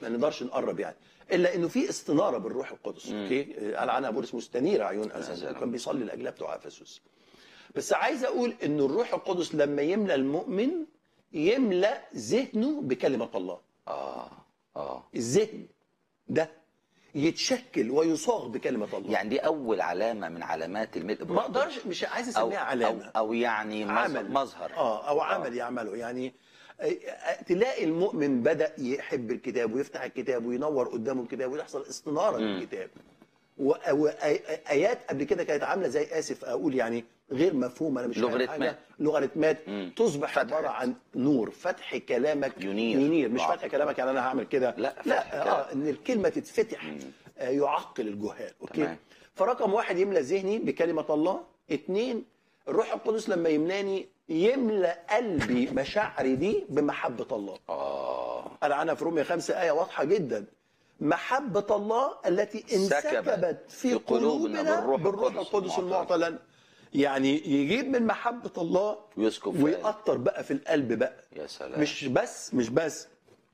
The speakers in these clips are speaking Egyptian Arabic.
ما نقدرش نقرب يعني الا انه في استناره بالروح القدس مم. اوكي قال عنها بولس مستنير عيون سلام. اساس كان بيصلي لاجلها بتوع افسس بس عايز اقول ان الروح القدس لما يملى المؤمن يملى ذهنه بكلمه الله اه اه الذهن ده يتشكل ويصاغ بكلمه الله يعني دي اول علامه من علامات الملء ما بالروح القدس. اقدرش مش عايز أو, اسميها أو, علامه او يعني مظهر, عمل. مظهر اه او عمل يعمله يعني آه، آه، تلاقي المؤمن بدا يحب الكتاب ويفتح الكتاب وينور قدامه الكتاب ويحصل استناره مم. للكتاب وايات قبل كده كانت عامله زي اسف اقول يعني غير مفهومه انا مش فاهم لوغاريتمات. حاجة. لوغاريتمات مم. تصبح فتحت. عباره عن نور فتح كلامك ينير. ينير مش آه. فتح كلامك يعني انا هعمل كده لا، فتح لا كلام. اه ان الكلمه تتفتح مم. آه يعقل الجهال اوكي تمام. فرقم واحد يملى ذهني بكلمه الله اتنين الروح القدس لما يملاني يملى قلبي مشاعري دي بمحبه الله اه قال عنها في رومية خمسة آية واضحة جدا محبة الله التي انسكبت في قلوبنا قلوبنا بالروح بالروح القدس القدس المعطى المعطى لنا يعني يجيب من محبة الله ويسكب في قلبي. ويأثر بقى في القلب بقى يا سلام مش بس مش بس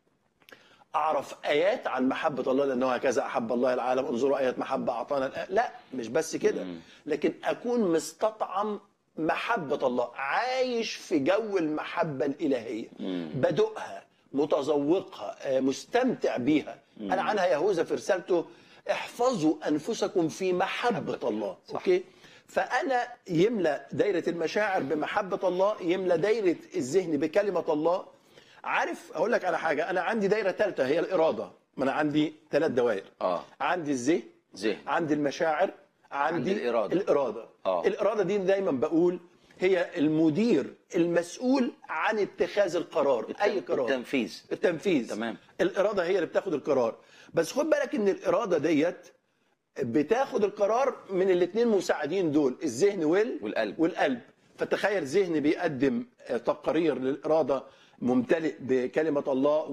اعرف ايات عن محبه الله لانه هكذا احب الله العالم انظروا ايات محبه اعطانا الآ- لا مش بس كده مم. لكن اكون مستطعم محبه الله عايش في جو المحبه الالهيه مم. بدوقها متذوقها آه، مستمتع بيها قال عنها يهوذا في رسالته احفظوا انفسكم في محبه الله صح. اوكي فانا يملى دايره المشاعر بمحبه الله يملى دايره الذهن بكلمه الله عارف اقول لك على حاجه انا عندي دايره ثالثه هي الاراده ما انا عندي ثلاث دوائر اه عندي الذهن ذهن عندي المشاعر عندي عندي الإرادة. الاراده آه. الاراده دي دايما بقول هي المدير المسؤول عن اتخاذ القرار اي قرار التنفيذ التنفيذ تمام. الاراده هي اللي بتاخد القرار بس خد بالك ان الاراده ديت بتاخد القرار من الاثنين مساعدين دول الذهن وال والقلب. والقلب فتخيل ذهن بيقدم آه، تقارير للاراده ممتلئ بكلمه الله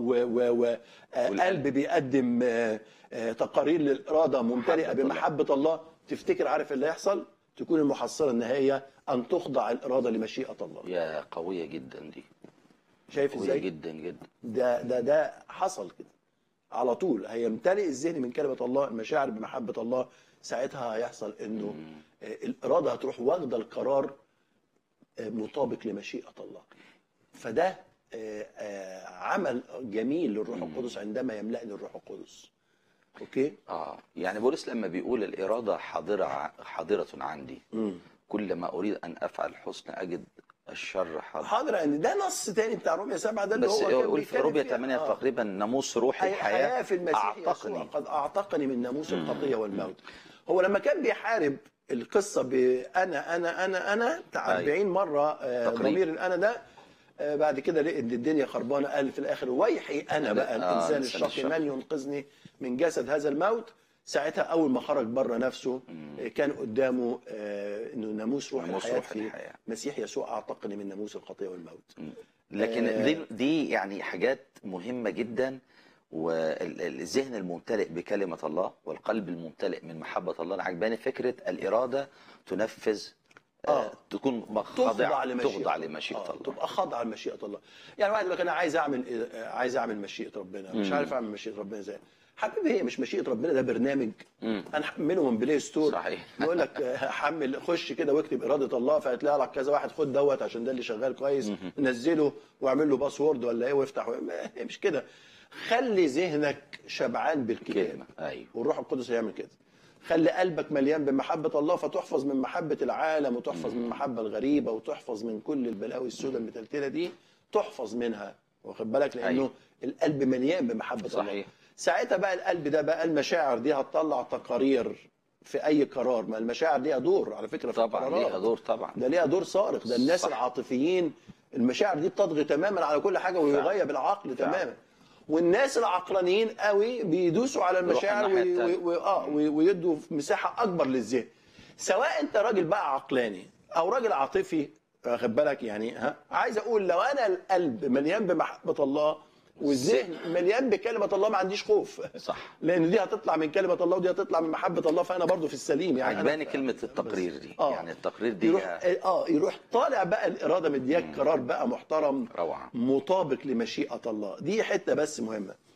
وقلب بيقدم آه، آه، تقارير للاراده ممتلئه محبة الله. بمحبه الله تفتكر عارف اللي هيحصل تكون المحصله النهائيه ان تخضع الاراده لمشيئه الله يا قويه جدا دي شايف قويه ازاي جدا جدا ده ده ده حصل كده على طول هيمتلئ الذهن من كلمه الله المشاعر بمحبه الله ساعتها هيحصل انه آه، الاراده هتروح واخده القرار آه، مطابق لمشيئه الله فده آه، آه، عمل جميل للروح القدس عندما يملأني الروح القدس اوكي اه يعني بولس لما بيقول الاراده حاضره ع- حاضره عندي مم. كل ما اريد ان افعل الحسن اجد الشر حاضر حاضر ان ده نص تاني بتاع رومية سبعة ده اللي بس هو كان يقول في بيتكلم رومية فيها. 8 آه. تقريبا ناموس روح أي الحياه حياة في المسيح يسوع اعتقني قد أعتقني من ناموس الخطية والموت هو لما كان بيحارب القصة بأنا أنا أنا أنا بتاع أيوة. 40 مرة آه، تقريبا. ضمير الأنا ده آه، بعد كده لقى ان الدنيا خربانه قال في الاخر ويحي انا بقى آه، الانسان الإنسان الشقي الشقي. من ينقذني من جسد هذا الموت ساعتها اول ما خرج بره نفسه آه، كان قدامه آه، انه ناموس روح ناموس الحياه روح في الحياة. مسيح يسوع اعتقني من ناموس الخطيه والموت لكن آه. دي دي يعني حاجات مهمه جدا والذهن الممتلئ بكلمه الله والقلب الممتلئ من محبه الله انا عجباني فكره الاراده تنفذ آه. آه. تكون تخضع خاضعه لمشيئة تخضع الله. لمشيئه آه، الله تبقى خاضعه لمشيئه الله يعني واحد يقول لك انا عايز اعمل آه، عايز اعمل مشيئه ربنا مش مم. عارف اعمل مشيئه ربنا ازاي حبيبي هي مش مشيئه ربنا ده برنامج مم. انا حمله من بلاي ستور صحيح. يقول لك آه، حمل خش كده واكتب اراده الله فهتلاقي لك كذا واحد خد دوت عشان ده اللي شغال كويس نزله واعمل له باسورد ولا ايه وافتح ما- هي مش كده خلي ذهنك شبعان بالكتاب كلمه ايوه والروح القدس هيعمل كده خلي قلبك مليان بمحبة الله فتحفظ من محبة العالم وتحفظ من المحبة الغريبة وتحفظ من كل البلاوي السوداء المتلتلة دي تحفظ منها واخد بالك لأنه أيوة. القلب مليان بمحبة الله صحيح. ساعتها بقى القلب ده بقى المشاعر دي هتطلع تقارير في أي قرار ما المشاعر ليها دور على فكرة في طبعا القرارات. ليها دور طبعا ده ليها دور صارخ ده الناس صح. العاطفيين المشاعر دي بتطغي تماما على كل حاجه ويغيب العقل فعلا. تماما والناس العقلانيين قوي بيدوسوا على المشاعر الناحية وي- التانية. وي- وي- اه وي- ويدوا في مساحه اكبر للذهن سواء انت راجل بقى عقلاني او راجل عاطفي واخد بالك يعني ها عايز اقول لو انا القلب مليان بمحبه الله والذهن مليان بكلمه الله ما عنديش خوف صح لان دي هتطلع من كلمه الله ودي هتطلع من محبه الله فانا برضو في السليم يعني أنا- عجباني كلمه التقرير دي آه. يعني التقرير دي يروح اه يروح طالع بقى الاراده مدياك قرار بقى محترم روعه مطابق لمشيئه الله دي حته بس مهمه